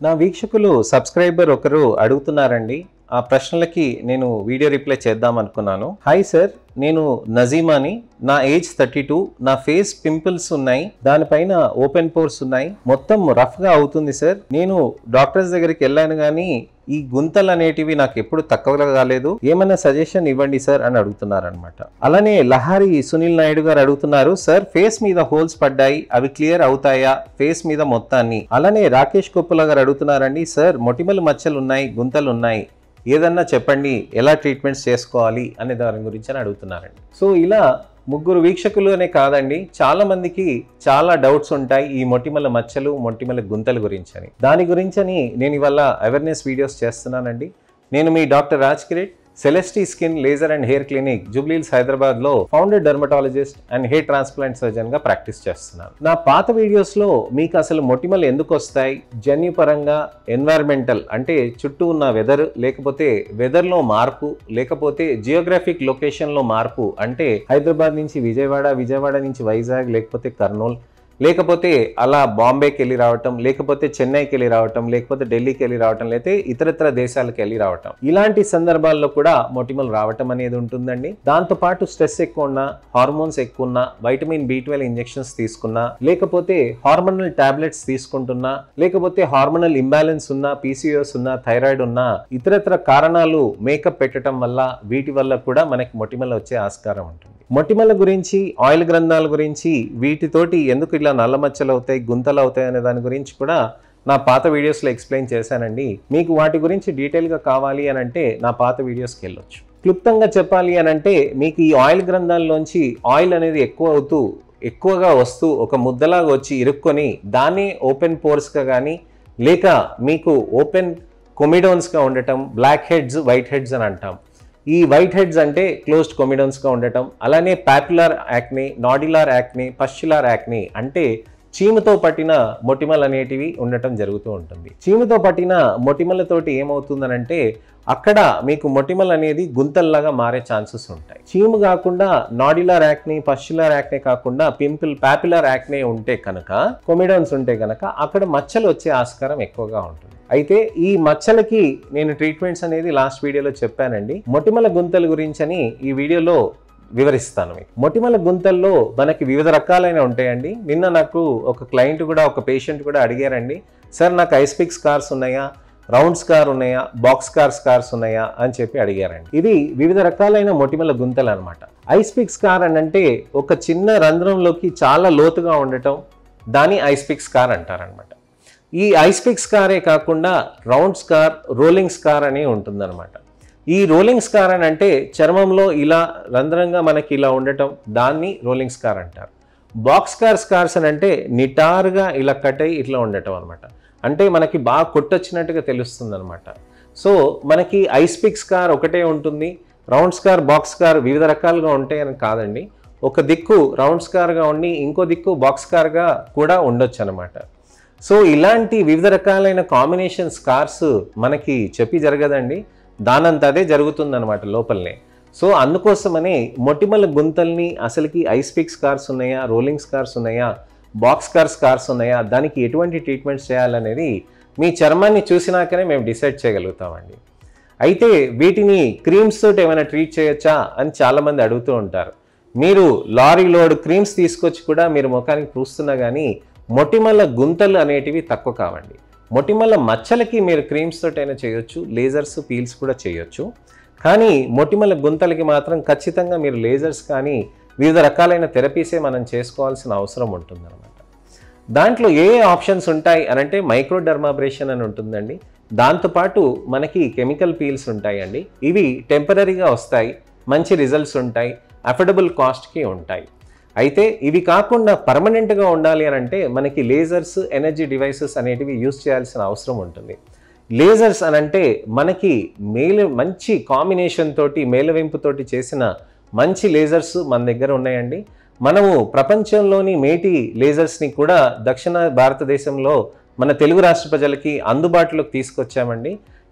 నా వీక్షకులు సబ్స్క్రైబర్ ఒకరు అడుగుతున్నారండి ఆ ప్రశ్నలకి నేను వీడియో రిప్లై చేద్దాం అనుకున్నాను హాయ్ సార్ నేను నజీమాని నా ఏజ్ థర్టీ టూ నా ఫేస్ పింపుల్స్ ఉన్నాయి దానిపైన ఓపెన్ పోర్స్ ఉన్నాయి మొత్తం రఫ్గా అవుతుంది సార్ నేను డాక్టర్స్ దగ్గరికి వెళ్ళాను కానీ ఈ గుంతలు అనేటివి నాకు ఎప్పుడు తక్కువగా కాలేదు ఏమైనా సజెషన్ ఇవ్వండి సార్ అని అడుగుతున్నారు అనమాట అలానే లహారి సునీల్ నాయుడు గారు అడుగుతున్నారు సార్ ఫేస్ మీద హోల్స్ పడ్డాయి అవి క్లియర్ అవుతాయా ఫేస్ మీద మొత్తాన్ని అలానే రాకేష్ కొప్పుల గారు అడుగుతున్నారండి సార్ మొటిమలు మచ్చలు ఉన్నాయి గుంతలు ఉన్నాయి ఏదన్నా చెప్పండి ఎలా ట్రీట్మెంట్స్ చేసుకోవాలి అనే దాని గురించి అని అడుగుతున్నారండి సో ఇలా ముగ్గురు వీక్షకులు అనే కాదండి చాలా మందికి చాలా డౌట్స్ ఉంటాయి ఈ మొటిమల మచ్చలు మొటిమల గుంతల గురించి అని దాని గురించని నేను ఇవాళ అవేర్నెస్ వీడియోస్ చేస్తున్నానండి నేను మీ doctor Raj Kireet Celestee skin laser and hair clinic Jubilee Hills Hyderabad లో founder dermatologist and hair transplant surgeon గా ప్రాక్టీస్ చేస్తున్నాను నా పాత వీడియోస్ లో మీకు అసలు మొటిమలు ఎందుకు వస్తాయి జన్యుపరంగా ఎన్వైరన్మెంటల్ అంటే చుట్టూ ఉన్న వెదర్ లేకపోతే వెదర్ లో మార్పు లేకపోతే జియోగ్రఫిక్ లొకేషన్ లో మార్పు అంటే హైదరాబాద్ నుంచి విజయవాడ విజయవాడ నుంచి వైజాగ్ లేకపోతే కర్నూలు లేకపోతే అలా బాంబేకి వెళ్ళి రావటం లేకపోతే చెన్నైకి వెళ్ళి రావటం లేకపోతే ఢిల్లీకి వెళ్ళి రావటం లేకపోతే ఇతరత్ర దేశాలకు వెళ్ళి రావటం ఇలాంటి సందర్భాల్లో కూడా మొటిమలు రావటం అనేది ఉంటుందండి దాంతో పాటు స్ట్రెస్ ఎక్కువ ఉన్నా హార్మోన్స్ ఎక్కువ ఉన్నా వైటమిన్ బి ట్వెల్వ్ ఇంజెక్షన్స్ తీసుకున్నా లేకపోతే హార్మోనల్ టాబ్లెట్స్ తీసుకుంటున్నా లేకపోతే హార్మోనల్ ఇంబ్యాలెన్స్ ఉన్నా పీసీఓఎస్ ఉన్నా థైరాయిడ్ ఉన్నా ఇతరత్ర కారణాలు మేకప్ పెట్టడం వల్ల వీటి వల్ల కూడా మనకి మొటిమలు వచ్చే ఆస్కారం ఉంటుంది మొటిమల గురించి ఆయిల్ గ్రంథాల గురించి వీటితోటి ఎందుకు ఇలా నల్ల మచ్చలు అవుతాయి గుంతలు అవుతాయి అనే దాని గురించి కూడా నా పాత వీడియోస్లో ఎక్స్ప్లెయిన్ చేశానండి మీకు వాటి గురించి డీటెయిల్గా కావాలి అని అంటే నా పాత వీడియోస్కి వెళ్ళొచ్చు క్లుప్తంగా చెప్పాలి అని అంటే మీకు ఈ ఆయిల్ గ్రంథాల్లోంచి ఆయిల్ అనేది ఎక్కువ అవుతూ ఎక్కువగా వస్తూ ఒక ముద్దలాగా వచ్చి ఇరుక్కొని దాన్ని ఓపెన్ పోర్స్గా కానీ లేక మీకు ఓపెన్ కొమిడోన్స్గా ఉండటం బ్లాక్ హెడ్స్ వైట్ హెడ్స్ అని అంటాం ఈ వైట్ హెడ్స్ అంటే క్లోజ్డ్ కొమిడోన్స్గా ఉండటం అలానే పాపులర్ యాక్ని నాడిలార్ యాక్ని పస్చులార్ యాక్ని అంటే చీముతో పట్టిన మొటిమలు అనేటివి ఉండటం జరుగుతూ ఉంటుంది చీముతో పట్టిన మొటిమలతోటి ఏమవుతుందనంటే అక్కడ మీకు మొటిమలు అనేది గుంతల్లాగా మారే ఛాన్సెస్ ఉంటాయి చీము కాకుండా నాడిలార్ యాక్ని పస్చులార్ యాక్నే కాకుండా పింపుల్ పాపులర్ యాక్నే ఉంటే కనుక కొమిడోన్స్ ఉంటే కనుక అక్కడ మచ్చలు వచ్చే ఆస్కారం ఎక్కువగా ఉంటుంది అయితే ఈ మచ్చలకి నేను ట్రీట్మెంట్స్ అనేది లాస్ట్ వీడియోలో చెప్పానండి మొటిమల గుంతల గురించని ఈ వీడియోలో వివరిస్తాను మీకు మొటిమల గుంతల్లో మనకి వివిధ రకాలైన ఉంటాయండి నిన్న నాకు ఒక క్లయింట్ కూడా ఒక పేషెంట్ కూడా అడిగారండి సార్ నాకు ఐస్పిక్ స్కార్స్ ఉన్నాయా రౌండ్ స్కార్ ఉన్నాయా బాక్స్ కార్ స్కార్స్ ఉన్నాయా అని చెప్పి అడిగారండి ఇది వివిధ రకాలైన మొటిమల గుంతలు అనమాట ఐస్పిక్ స్కార్ అని అంటే ఒక చిన్న రంధ్రంలోకి చాలా లోతుగా ఉండటం దాని ఐస్పిక్ స్కార్ అంటారనమాట ఈ ఐస్పిక్ స్కారే కాకుండా రౌండ్ స్కార్ రోలింగ్ స్కార్ అని ఉంటుందన్నమాట ఈ రోలింగ్ స్కార్ అని అంటే చర్మంలో ఇలా రంధ్రంగా మనకి ఇలా ఉండటం దాన్ని రోలింగ్ స్కార్ అంటారు బాక్స్ కార్ స్కార్స్ అని అంటే నిటారుగా ఇలా కట్ అయ్యి ఇట్లా ఉండటం అనమాట అంటే మనకి బాగా కొట్టొచ్చినట్టుగా తెలుస్తుంది అనమాట సో మనకి ఐస్పిక్ స్కార్ ఒకటే ఉంటుంది రౌండ్ స్కార్ బాక్స్ స్కార్ వివిధ రకాలుగా ఉంటాయని కాదండి ఒక దిక్కు రౌండ్ స్కార్గా ఉండి ఇంకో దిక్కు బాక్స్ స్కార్గా కూడా ఉండొచ్చు అనమాట సో ఇలాంటి వివిధ రకాలైన కాంబినేషన్ స్కార్స్ మనకి చెప్పి జరగదండి దానంత అదే జరుగుతుందన్నమాట లోపలనే సో అందుకోసమనే మొటిమల గుంతల్ని అసలుకి ఐస్పిక్ స్కార్స్ ఉన్నాయా రోలింగ్ స్కార్స్ ఉన్నాయా బాక్స్ కార్ స్కార్స్ ఉన్నాయా దానికి ఎటువంటి ట్రీట్మెంట్స్ చేయాలనేది మీ చర్మాన్ని చూసినాకనే మేము డిసైడ్ చేయగలుగుతామండి అయితే వీటిని క్రీమ్స్ తోటి ఏమైనా ట్రీట్ చేయొచ్చా అని చాలామంది అడుగుతూ ఉంటారు మీరు లారీ లోడ్ క్రీమ్స్ తీసుకొచ్చి కూడా మీరు ముఖానికి పూస్తున్నా కానీ మొటిమల గుంతలు అనేటివి తక్కువ కావండి మొటిమల మచ్చలకి మీరు క్రీమ్స్ తోటైనా చేయొచ్చు లేజర్స్ పీల్స్ కూడా చేయొచ్చు కానీ మొటిమల గుంతలకి మాత్రం ఖచ్చితంగా మీరు లేజర్స్ కానీ వివిధ రకాలైన థెరపీసే మనం చేసుకోవాల్సిన అవసరం ఉంటుందన్నమాట దాంట్లో ఏ ఏ ఆప్షన్స్ ఉంటాయి అని అంటే మైక్రోడర్మాబ్రేషన్ అని ఉంటుందండి దాంతోపాటు మనకి కెమికల్ పీల్స్ ఉంటాయండి ఇవి టెంపరీగా వస్తాయి మంచి రిజల్ట్స్ ఉంటాయి అఫోర్డబుల్ కాస్ట్కి ఉంటాయి అయితే ఇవి కాకుండా పర్మనెంట్గా ఉండాలి అని అంటే మనకి లేజర్స్ ఎనర్జీ డివైసెస్ అనేటివి యూస్ చేయాల్సిన అవసరం ఉంటుంది లేజర్స్ అని అంటే మనకి మేలు మంచి కాంబినేషన్ తోటి మేలవింపుతోటి చేసిన మంచి లేజర్స్ మన దగ్గర ఉన్నాయండి మనము ప్రపంచంలోని మేటి లేజర్స్ని కూడా దక్షిణ భారతదేశంలో మన తెలుగు రాష్ట్ర ప్రజలకి అందుబాటులోకి తీసుకొచ్చామండి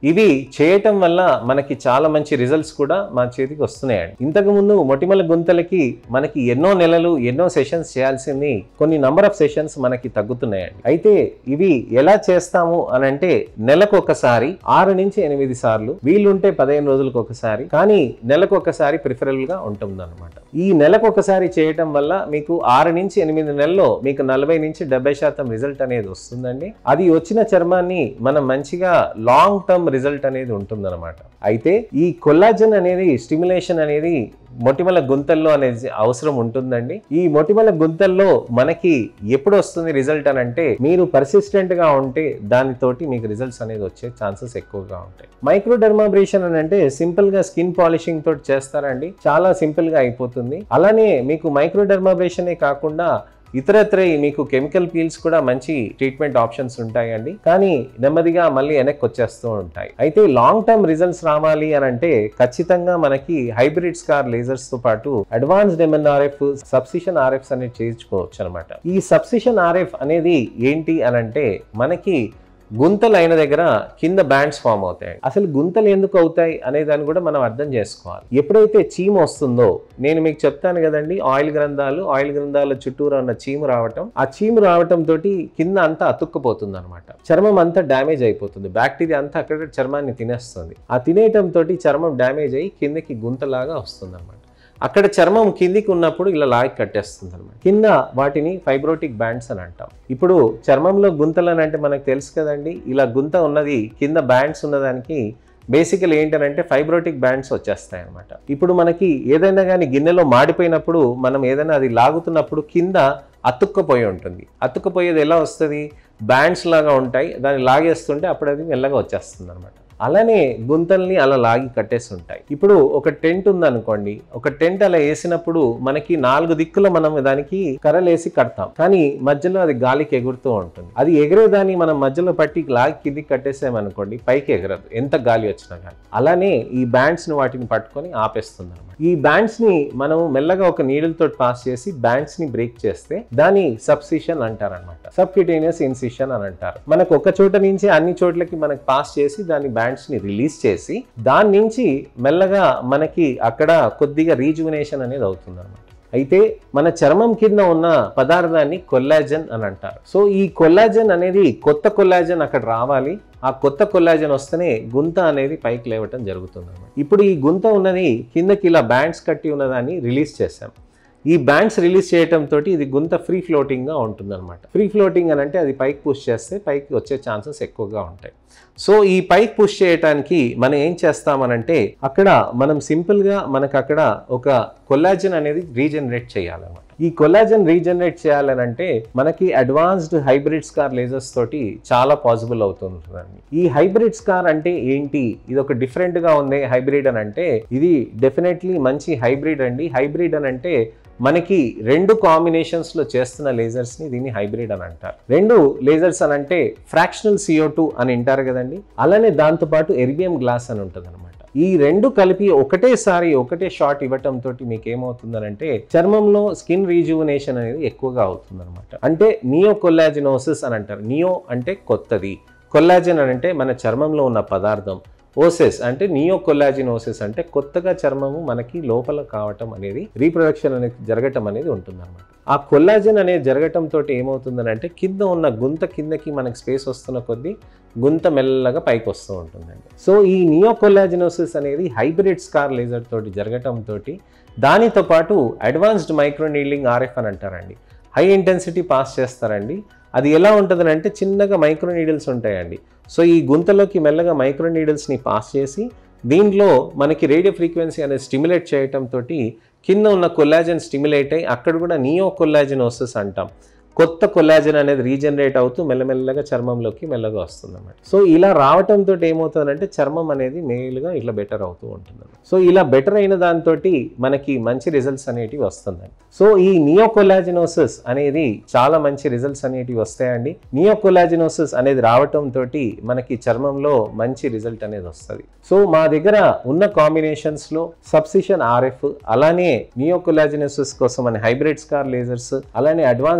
ఇవి చేయటం వల్ల మనకి చాలా మంచి రిజల్ట్స్ కూడా మా చేతికి వస్తున్నాయండి ఇంతకు ముందు మొటిమల గుంతలకి మనకి ఎన్నో నెలలు ఎన్నో సెషన్స్ చేయాల్సింది కొన్ని నంబర్ ఆఫ్ సెషన్స్ మనకి తగ్గుతున్నాయండి అయితే ఇవి ఎలా చేస్తాము అని అంటే నెలకు ఒకసారి ఆరు నుంచి ఎనిమిది సార్లు వీలుంటే పదిహేను రోజులకు ఒకసారి కానీ నెలకు ఒకసారి ప్రిఫరబుల్ గా ఉంటుంది ఈ నెలకు ఒకసారి చేయటం వల్ల మీకు ఆరు నుంచి ఎనిమిది నెలల్లో మీకు నలభై నుంచి డెబ్బై శాతం రిజల్ట్ అనేది వస్తుందండి అది వచ్చిన చర్మాన్ని మనం మంచిగా లాంగ్ టర్మ్ రిజల్ట్ అనేది ఉంటుందన్నమాట అయితే ఈ కొల్లాజన్ అనేది స్టిమ్యులేషన్ అనేది మొటిమల గుంతల్లో అనేది అవసరం ఉంటుందండి ఈ మొటిమల గుంతల్లో మనకి ఎప్పుడు వస్తుంది రిజల్ట్ అని అంటే మీరు పర్సిస్టెంట్ గా ఉంటే దానితోటి మీకు రిజల్ట్స్ అనేది వచ్చే ఛాన్సెస్ ఎక్కువగా ఉంటాయి మైక్రో డెర్మాబ్రేషన్ అని అంటే సింపుల్ గా స్కిన్ పాలిషింగ్ తోటి చేస్తారండి చాలా సింపుల్ గా అయిపోతుంది అలానే మీకు మైక్రో డెర్మాబ్రేషనే కాకుండా ఇతరత్ర మీకు కెమికల్ పీల్స్ కూడా మంచి ట్రీట్మెంట్ ఆప్షన్స్ ఉంటాయండి కానీ నెమ్మదిగా మళ్ళీ వెనక్కి వచ్చేస్తూ ఉంటాయి అయితే లాంగ్ టర్మ్ రిజల్ట్స్ రావాలి అని అంటే ఖచ్చితంగా మనకి హైబ్రిడ్ స్కార్ లేజర్స్ తో పాటు అడ్వాన్స్డ్ ఎంఎన్ఆర్ఎఫ్ సబ్సిషన్ ఆర్ఎఫ్స్ అనేది చేయించుకోవచ్చు అనమాట ఈ సబ్సిషన్ ఆర్ఎఫ్ అనేది ఏంటి అని అంటే మనకి గుంతలు అయిన దగ్గర కింద బ్యాండ్స్ ఫామ్ అవుతాయి అసలు గుంతలు ఎందుకు అవుతాయి అనే దాన్ని కూడా మనం అర్థం చేసుకోవాలి ఎప్పుడైతే చీమ వస్తుందో నేను మీకు చెప్తాను కదండి ఆయిల్ గ్రంథాలు ఆయిల్ గ్రంథాల చుట్టూరా ఉన్న చీము రావటం ఆ చీము రావటం తోటి కింద అంతా అతుక్కుపోతుంది అనమాట చర్మం అంతా డ్యామేజ్ అయిపోతుంది బ్యాక్టీరియా అంతా అక్కడ చర్మాన్ని తినేస్తుంది ఆ తినేయటం తోటి చర్మం డ్యామేజ్ అయ్యి కిందకి గుంతలాగా వస్తుంది అనమాట అక్కడ చర్మం కిందికి ఉన్నప్పుడు ఇలా లాగి కట్టేస్తుంది అనమాట కింద వాటిని ఫైబ్రోటిక్ బ్యాండ్స్ అని అంటాం ఇప్పుడు చర్మంలో గుంతలు అని అంటే మనకు తెలుసు కదండి ఇలా గుంత ఉన్నది కింద బ్యాండ్స్ ఉన్నదానికి బేసికల్ ఏంటంటే ఫైబ్రోటిక్ బ్యాండ్స్ వచ్చేస్తాయి అనమాట ఇప్పుడు మనకి ఏదైనా కానీ గిన్నెలో మాడిపోయినప్పుడు మనం ఏదైనా అది లాగుతున్నప్పుడు కింద అతుక్కుపోయి ఉంటుంది అతుక్కుపోయేది ఎలా వస్తుంది బ్యాండ్స్ లాగా ఉంటాయి దాన్ని లాగేస్తుంటే అప్పుడు అది మెల్లగా వచ్చేస్తుంది అనమాట అలానే గుంతల్ని అలా లాగి కట్టేసి ఉంటాయి ఇప్పుడు ఒక టెంట్ ఉందనుకోండి ఒక టెంట్ అలా వేసినప్పుడు మనకి నాలుగు దిక్కుల మనం దానికి కర్రలేసి కడతాం కానీ మధ్యలో అది గాలికి ఎగురుతూ ఉంటుంది అది ఎగిరేదాన్ని మనం మధ్యలో పట్టి లాగి కిందికి కట్టేసామనుకోండి పైకి ఎగరదు ఎంత గాలి వచ్చినా కానీ అలానే ఈ బ్యాండ్స్ ని వాటిని పట్టుకొని ఆపేస్తుంది అనమాట ఈ బ్యాండ్స్ ని మనం మెల్లగా ఒక నీడిల్ తోటి పాస్ చేసి బ్యాండ్స్ ని బ్రేక్ చేస్తే దాని సబ్సిషన్ అంటారనమాట సబ్క్యూటేనియస్ ఇన్సిషన్ అని అంటారు మనకు ఒక చోట నుంచి అన్ని చోట్లకి మనకు పాస్ చేసి దాని బ్యాండ్స్ ని రిలీజ్ చేసి దాని నుంచి మెల్లగా మనకి అక్కడ కొద్దిగా రీజువినేషన్ అనేది అవుతుంది అనమాట అయితే మన చర్మం కింద ఉన్న పదార్థాన్ని కొల్లాజన్ అని అంటారు సో ఈ కొల్లాజన్ అనేది కొత్త కొల్లాజన్ అక్కడ రావాలి ఆ కొత్త కొల్లాజన్ వస్తేనే గుంత అనేది పైకి లేవటం జరుగుతుంది అనమాట ఇప్పుడు ఈ గుంత ఉన్నది కిందకి ఇలా బ్యాండ్స్ కట్టి ఉన్నదాన్ని రిలీజ్ చేసాం ఈ బ్యాండ్స్ రిలీజ్ చేయడంతో ఇది గుంత ఫ్రీ ఫ్లోటింగ్గా ఉంటుందన్నమాట ఫ్రీ ఫ్లోటింగ్ అని అంటే అది పైకి పుష్ చేస్తే పైకి వచ్చే ఛాన్సెస్ ఎక్కువగా ఉంటాయి సో ఈ పైకి పుష్ చేయడానికి మనం ఏం చేస్తామనంటే అక్కడ మనం సింపుల్గా మనకు అక్కడ ఒక కొల్లాజన్ అనేది రీజనరేట్ చేయాలన్నమాట ఈ కొల్లాజన్ రీజనరేట్ చేయాలనంటే మనకి అడ్వాన్స్డ్ హైబ్రిడ్ స్కార్ లేజర్స్ తోటి చాలా పాసిబుల్ అవుతుంటుందండి ఈ హైబ్రిడ్ స్కార్ అంటే ఏంటి ఇది ఒక డిఫరెంట్ గా ఉంది హైబ్రిడ్ అని అంటే ఇది డెఫినెట్లీ మంచి హైబ్రిడ్ అండి హైబ్రిడ్ అని అంటే మనకి రెండు కాంబినేషన్స్ లో చేస్తున్న లేజర్స్ ని దీన్ని హైబ్రిడ్ అని అంటారు రెండు లేజర్స్ అని అంటే ఫ్రాక్షనల్ సిఓ టూ అని అంటారు కదండి అలానే దాంతో పాటు ఎర్బియం గ్లాస్ అని ఉంటుంది అనమాట ఈ రెండు కలిపి ఒకటేసారి ఒకటే షాట్ ఇవ్వటం తోటి మీకు ఏమవుతుందనంటే చర్మంలో స్కిన్ రీజువనేషన్ అనేది ఎక్కువగా అవుతుంది అంటే నియో కొల్లాజినోసిస్ అని అంటారు నియో అంటే కొత్తది కొల్లాజన్ అని అంటే మన చర్మంలో ఉన్న పదార్థం ఓసెస్ అంటే నియో కొల్లాజినోసిస్ అంటే కొత్తగా చర్మము మనకి లోపల కావటం అనేది రీప్రొడక్షన్ అనేది జరగటం అనేది ఉంటుందన్నమాట ఆ కొల్లాజన్ అనేది జరగటం తోటి ఏమవుతుందని అంటే కింద ఉన్న గుంత కిందకి మనకి స్పేస్ వస్తున్న కొద్దీ గుంత మెల్లగా పైకి వస్తూ ఉంటుందండి సో ఈ నియో కొల్లాజినోసిస్ అనేది హైబ్రిడ్ స్కార్ లేజర్ తోటి జరగటం తోటి దానితో పాటు అడ్వాన్స్డ్ మైక్రో నీడ్లింగ్ ఆర్ఎఫ్ అని అంటారండి హై ఇంటెన్సిటీ పాస్ చేస్తారండి అది ఎలా ఉంటుందని అంటే చిన్నగా మైక్రో నీడిల్స్ ఉంటాయండి సో ఈ గుంతలోకి మెల్లగా మైక్రో నీడిల్స్ని పాస్ చేసి దీంట్లో మనకి రేడియో ఫ్రీక్వెన్సీ అనేది స్టిమ్యులేట్ చేయటం తోటి కింద ఉన్న కొల్లాజన్ స్టిమ్యులేట్ అయ్యి అక్కడ కూడా నియో కొల్లాజినోసిస్ అంటాం కొత్త కొల్లాజన్ అనేది రీజనరేట్ అవుతూ మెల్లమెల్లగా చర్మంలోకి మెల్లగా వస్తుంది అన్నమాట సో ఇలా రావటంతో ఏమవుతుందంటే చర్మం అనేది మేలుగా ఇట్లా బెటర్ అవుతూ ఉంటుంది సో ఇలా బెటర్ అయిన దాంతో మనకి మంచి రిజల్ట్స్ అనేటివి వస్తుందండి సో ఈ నియోకొలాజినోసిస్ అనేది చాలా మంచి రిజల్ట్స్ అనేటివి వస్తాయండి నియోకొలాజినోసిస్ అనేది రావటం తోటి మనకి చర్మంలో మంచి రిజల్ట్ అనేది వస్తుంది సో మా దగ్గర ఉన్న కాంబినేషన్స్ లో సబ్సిషన్ ఆర్ఎఫ్ అలానే నియోకొలాజినోసిస్ కోసం అని హైబ్రిడ్ స్కార్ లేజర్స్ అలానే అడ్వాన్స్డ్ ఎంఎన్ఆర్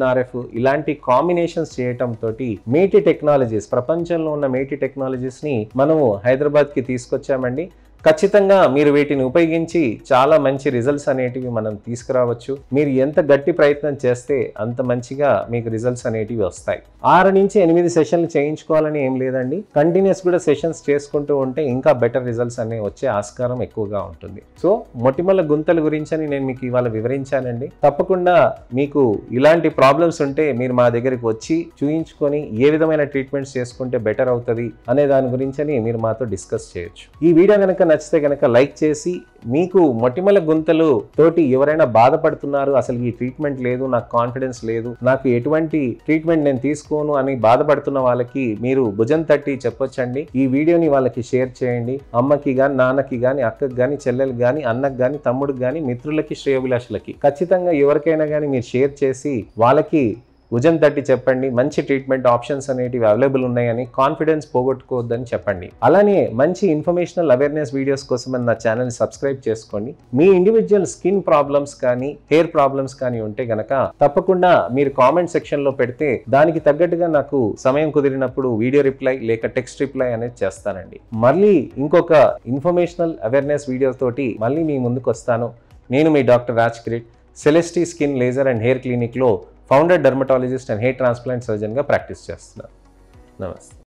ఎన్ఆర్ఎఫ్ ఇలాంటి కాంబినేషన్స్ చేయటం తోటి మేటి టెక్నాలజీస్ ప్రపంచంలో ఉన్న మేటి టెక్నాలజీస్ ని మనము హైదరాబాద్ కి తీసుకొచ్చామండి ఖచ్చితంగా మీరు వీటిని ఉపయోగించి చాలా మంచి రిజల్ట్స్ అనేటివి మనం తీసుకురావచ్చు మీరు ఎంత గట్టి ప్రయత్నం చేస్తే అంత మంచిగా మీకు రిజల్ట్స్ అనేటివి వస్తాయి ఆరు నుంచి ఎనిమిది సెషన్లు చేయించుకోవాలని ఏం లేదండి కంటిన్యూస్ కూడా సెషన్స్ చేసుకుంటూ ఉంటే ఇంకా బెటర్ రిజల్ట్స్ అనేవి వచ్చే ఆస్కారం ఎక్కువగా ఉంటుంది సో మొటిమల గుంతల గురించి అని నేను మీకు ఇవాళ వివరించానండి తప్పకుండా మీకు ఇలాంటి ప్రాబ్లమ్స్ ఉంటే మీరు మా దగ్గరికి వచ్చి చూయించుకొని ఏ విధమైన ట్రీట్మెంట్స్ చేసుకుంటే బెటర్ అవుతుంది అనే దాని గురించి అని మీరు మాతో డిస్కస్ చేయొచ్చు ఈ వీడియో కనుక నచ్చితే కనుక లైక్ చేసి మీకు మొటిమల గుంతలు తోటి ఎవరైనా బాధపడుతున్నారు అసలు ఈ ట్రీట్మెంట్ లేదు నాకు కాన్ఫిడెన్స్ లేదు నాకు ఎటువంటి ట్రీట్మెంట్ నేను తీసుకోను అని బాధపడుతున్న వాళ్ళకి మీరు భుజం తట్టి చెప్పొచ్చండి ఈ వీడియోని వాళ్ళకి షేర్ చేయండి అమ్మకి కానీ నాన్నకి కానీ అక్కకి కానీ చెల్లెలకి కానీ అన్నకి కానీ తమ్ముడికి కానీ మిత్రులకి శ్రేయోభిలాషులకి ఖచ్చితంగా ఎవరికైనా కానీ మీరు షేర్ చేసి వాళ్ళకి భుజం తట్టి చెప్పండి మంచి ట్రీట్మెంట్ ఆప్షన్స్ అనేటివి అవైలబుల్ ఉన్నాయని కాన్ఫిడెన్స్ పోగొట్టుకోవద్దని చెప్పండి అలానే మంచి ఇన్ఫర్మేషనల్ అవేర్నెస్ వీడియోస్ కోసం నా ఛానల్ సబ్స్క్రైబ్ చేసుకోండి మీ ఇండివిజువల్ స్కిన్ ప్రాబ్లమ్స్ కానీ హెయిర్ ప్రాబ్లమ్స్ కానీ ఉంటే గనక తప్పకుండా మీరు కామెంట్ సెక్షన్ లో పెడితే దానికి తగ్గట్టుగా నాకు సమయం కుదిరినప్పుడు వీడియో రిప్లై లేక టెక్స్ట్ రిప్లై అనేది చేస్తానండి మళ్ళీ ఇంకొక ఇన్ఫర్మేషనల్ అవేర్నెస్ వీడియో తోటి మళ్ళీ మీ ముందుకు వస్తాను నేను మీ doctor Raj Kireet Celestee skin laser and hair క్లినిక్లో founder dermatologist and hair transplant సర్జన్గా ప్రాక్టీస్ చేస్తున్నాను నమస్తే